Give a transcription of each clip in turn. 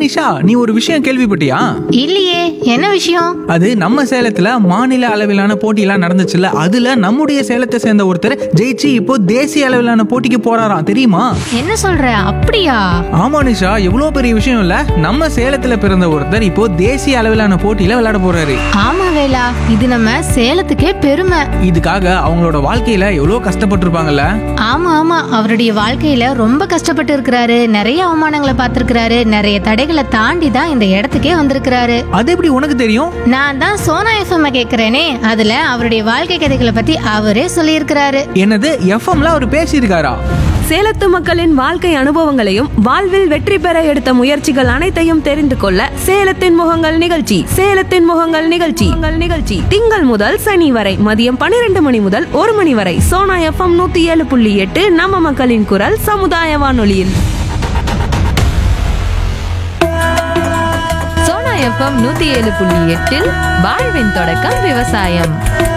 நிஷா நீ ஒரு விஷயம் கேள்விப்பட்டியா இல்லையே என்ன விஷயம் அது நம்ம சேலத்துல மாநில அளவிலான போட்டியெல்லாம் நடந்துச்சுல்ல அதுல நம்முடைய சேலத்தை சேர்ந்த ஒருத்தர் ஜெயிச்சு இப்போ தேசிய அளவிலான போட்டிக்கு போறாராம் தெரியுமா என்ன சொல்ற அப்படியா ஆமா நிஷா எவ்வளவு பெரிய விஷயம் இல்ல நம்ம சேலத்துல பிறந்த ஒருத்தர் இப்போ தேசிய அளவிலான போட்டியில விளையாட போறாரு ஆமா வேலா இது நம்ம சேலத்துக்கே பெருமை இதுக்காக அவங்களோட வாழ்க்கையில எவ்வளவு கஷ்டப்பட்டிருப்பாங்கல்ல ஆமா ஆமா அவருடைய வாழ்க்கையில ரொம்ப கஷ்டப்பட்டு இருக்கிறாரு நிறைய அவமானங்களை பார்த்திருக்கிறாரு நிறைய தடைகளை தாண்டி தான் இந்த இடத்துக்கே வந்திருக்கிறாரு அது எப்படி உனக்கு தெரியும் நான் தான் சோனா எஃப்எம் கேக்குறேனே அதுல அவருடைய வாழ்க்கை கதைகளை பத்தி அவரே சொல்லியிருக்கிறாரு என்னது எஃப்எம்ல அவர் பேசியிருக்காரா சேலத்து மக்களின் வாழ்க்கை அனுபவங்களையும் வாழ்வில் வெற்றி பெற எடுத்த முயற்சிகள் அனைத்தையும் தெரிந்து கொள்ள சேலத்தின் முகங்கள் நிகழ்ச்சி சேலத்தின் முகங்கள் நிகழ்ச்சி உங்கள் நிகழ்ச்சி திங்கள் முதல் சனி வரை மதியம் பன்னிரண்டு மணி முதல் ஒரு மணி வரை சோனா எஃப்எம் நூத்தி ஏழு புள்ளி எட்டு நம்ம மக்களின் குரல் சமுதாய வானொலியில் சோனா எஃப்எம் நூத்தி ஏழு புள்ளி எட்டில் வாழ்வின் தொடக்கம் விவசாயம்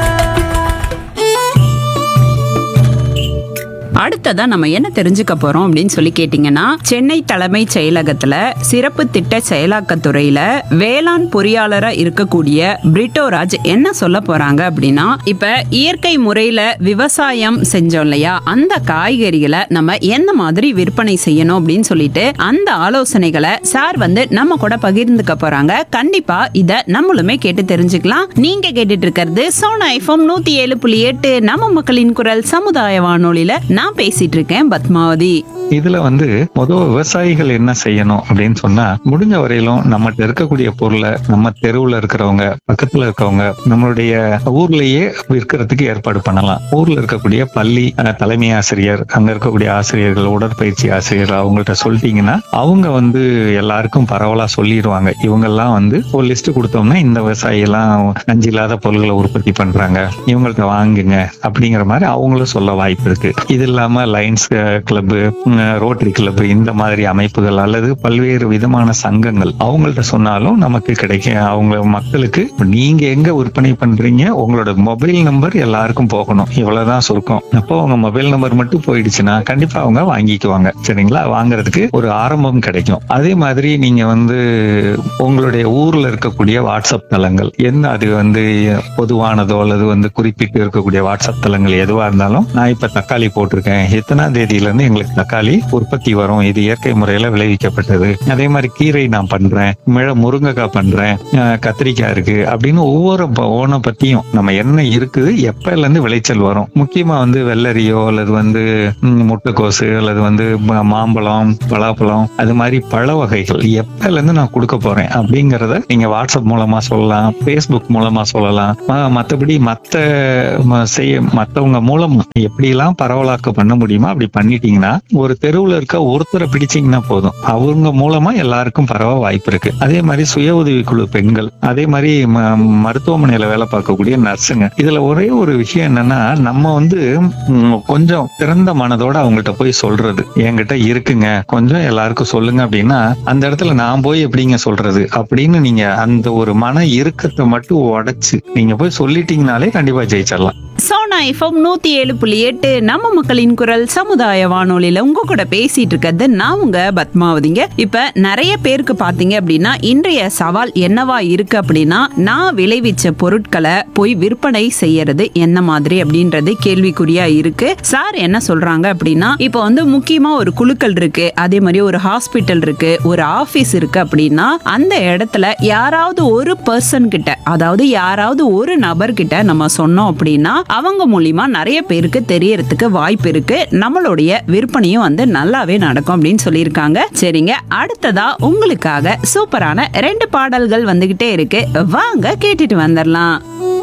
அடுத்ததா நம்ம என்ன தெரிஞ்சுக்க போறோம் அப்படின்னு சொல்லி கேட்டீங்கன்னா சென்னை தலைமைச் செயலகத்துல சிறப்பு திட்ட செயலாக்கத்துறையில வேளாண் பொறியாளரா இருக்கக்கூடிய பிரிட்டோராஜ் என்ன சொல்ல போறாங்க அப்படின்னா இப்ப இயற்கை முறையில விவசாயம் செஞ்சோம் இல்லையா அந்த காய்கறிகளை நம்ம எந்த மாதிரி விற்பனை செய்யணும் அப்படின்னு சொல்லிட்டு அந்த ஆலோசனைகளை சார் வந்து நம்ம கூட பகிர்ந்துக்க போறாங்க கண்டிப்பா இத நம்மளுமே கேட்டு தெரிஞ்சுக்கலாம் நீங்க கேட்டுட்டு இருக்கிறது சோனா எஃப்எம் நூத்தி ஏழு புள்ளி எட்டு நம்ம மக்களின் குரல் சமுதாய வானொலியில நான் பேசிட்டு இருக்கேன் பத்மாவதி இதுல வந்து முதல் விவசாயிகள் என்ன செய்யணும் அப்படின்னு சொன்னா முடிஞ்ச வரையிலும் நம்மகிட்ட இருக்கக்கூடிய பொருளை நம்ம தெருவுல இருக்கிறவங்க பக்கத்துல இருக்கவங்க நம்மளுடைய ஊர்லயே விற்கிறதுக்கு ஏற்பாடு பண்ணலாம் ஊர்ல இருக்கக்கூடிய பள்ளி அஹ், தலைமை ஆசிரியர் அங்க இருக்கக்கூடிய ஆசிரியர்கள் உடற்பயிற்சி ஆசிரியர்கள் அவங்கள்ட்ட சொல்லிட்டீங்கன்னா அவங்க வந்து எல்லாருக்கும் பரவலா சொல்லிடுவாங்க இவங்க எல்லாம் வந்து ஒரு லிஸ்ட் கொடுத்தோம்னா இந்த விவசாயி எல்லாம் நஞ்சு இல்லாத பொருட்களை உற்பத்தி பண்றாங்க இவங்கள்ட்ட வாங்குங்க அப்படிங்கிற மாதிரி அவங்களும் சொல்ல வாய்ப்பு இருக்கு இது இல்லாம லைன்ஸ் கிளப் ரோட்டரி கிளப் இந்த மாதிரி அமைப்புகள் அல்லது பல்வேறு விதமான சங்கங்கள் அவங்கள்ட்ட சொன்னாலும் நமக்கு கிடைக்கும் அவங்க மக்களுக்கு நீங்க எங்க விற்பனை பண்றீங்க உங்களோட மொபைல் நம்பர் எல்லாருக்கும் போகணும் இவ்வளவுதான் சுருக்கம் அப்போ உங்க மொபைல் நம்பர் மட்டும் போயிடுச்சுன்னா கண்டிப்பா அவங்க வாங்கிக்குவாங்க சரிங்களா வாங்குறதுக்கு ஒரு ஆரம்பம் கிடைக்கும் அதே மாதிரி நீங்க வந்து உங்களுடைய ஊர்ல இருக்கக்கூடிய வாட்ஸ்அப் தளங்கள் என்ன அது வந்து பொதுவானதோ அல்லது வந்து குறிப்பிட்டு இருக்கக்கூடிய வாட்ஸ்அப் தளங்கள் எதுவா இருந்தாலும் நான் இப்ப தக்காளி போட்டிருக்கேன் எத்தனாம் தேதியில இருந்து எங்களுக்கு தக்காளி உற்பத்தி வரும் இது இயற்கை முறையில விளைவிக்கப்பட்டது அதே மாதிரி கீரை நான் பண்றேன் மிள முருங்கைக்காய் பண்றேன் அஹ் கத்திரிக்காய் இருக்கு அப்படின்னு ஒவ்வொரு ப- ஓனை பத்தியும் நம்ம என்ன இருக்குது எப்பல இருந்து விளைச்சல் வரும் முக்கியமா வந்து வெள்ளரியோ அல்லது வந்து ம், முட்டைக்கோசு அல்லது வந்து ம- மாம்பழம் பலாப்பழம் அது மாதிரி பழ வகைகள் எப்பல இருந்து நான் கொடுக்க போறேன் அப்படிங்கறத நீங்க வாட்ஸ்அப் மூலமா சொல்லலாம் ஃபேஸ்புக் மூலமா சொல்லலாம் ம- மத்தபடி மத்த ம- செய்ய மத்தவங்க மூலமா எப்படியெல்லாம் பரவலாக்க பண்ண முடியுமோ அப்படி பண்ணிட்டீங்கன்னா ஒரு தெருவுல இருக்க ஒருத்தரை பிடிச்சீங்கன்னா போதும் அவங்க மூலமா எல்லாருக்கும் பரவ வாய்ப்பு இருக்கு அதே மாதிரி சுய உதவி குழு பெண்கள் அதே மாதிரி ம- மருத்துவமனையில வேலை பார்க்கக்கூடிய நர்ஸுங்க இதுல ஒரே ஒரு விஷயம் என்னன்னா நம்ம வந்து ம், கொஞ்சம் திறந்த மனதோட அவங்கள்ட்ட போய் சொல்றது என்கிட்ட இருக்குங்க கொஞ்சம் எல்லாருக்கும் சொல்லுங்க அப்படின்னா அந்த இடத்துல நான் போய் எப்படிங்க சொல்றது அப்படின்னு நீங்க அந்த ஒரு மன இறுக்கத்தை மட்டும் உடைச்சு நீங்க போய் சொல்லிட்டீங்கனாலே கண்டிப்பா ஜெயிச்சிடலாம் சோனா எஃப்எம் நூத்தி ஏழு புள்ளி எட்டு நம்ம மக்களின் குரல் சமுதாய வானொலியில உங்க கூட பேசிட்டு இருக்கிறது நான் உங்க பத்மாவதிங்க இப்ப நிறைய பேருக்கு பாத்தீங்க அப்படின்னா இன்றைய சவால் என்னவா இருக்கு அப்படின்னா நான் விளைவிச்ச பொருட்களை போய் விற்பனை செய்யறது என்ன மாதிரி அப்படின்றது கேள்விக்குறியா இருக்கு சார் என்ன சொல்றாங்க அப்படின்னா இப்போ வந்து முக்கியமா ஒரு குழுக்கள் இருக்கு அதே மாதிரி ஒரு ஹாஸ்பிட்டல் இருக்கு ஒரு ஆபீஸ் இருக்கு அப்படின்னா அந்த இடத்துல யாராவது ஒரு பர்சன் கிட்ட அதாவது யாராவது ஒரு நபர் கிட்ட நம்ம சொன்னோம் அப்படின்னா அவங்க மூலியமா நிறைய பேருக்கு தெரியறதுக்கு வாய்ப்பு இருக்கு நம்மளுடைய விற்பனையும் வந்து நல்லாவே நடக்கும் அப்படின்னு சொல்லியிருக்காங்க சரிங்க அடுத்ததா உங்களுக்காக சூப்பரான ரெண்டு பாடல்கள் வந்துகிட்டே இருக்கு வாங்க கேட்டுட்டு வந்துடலாம்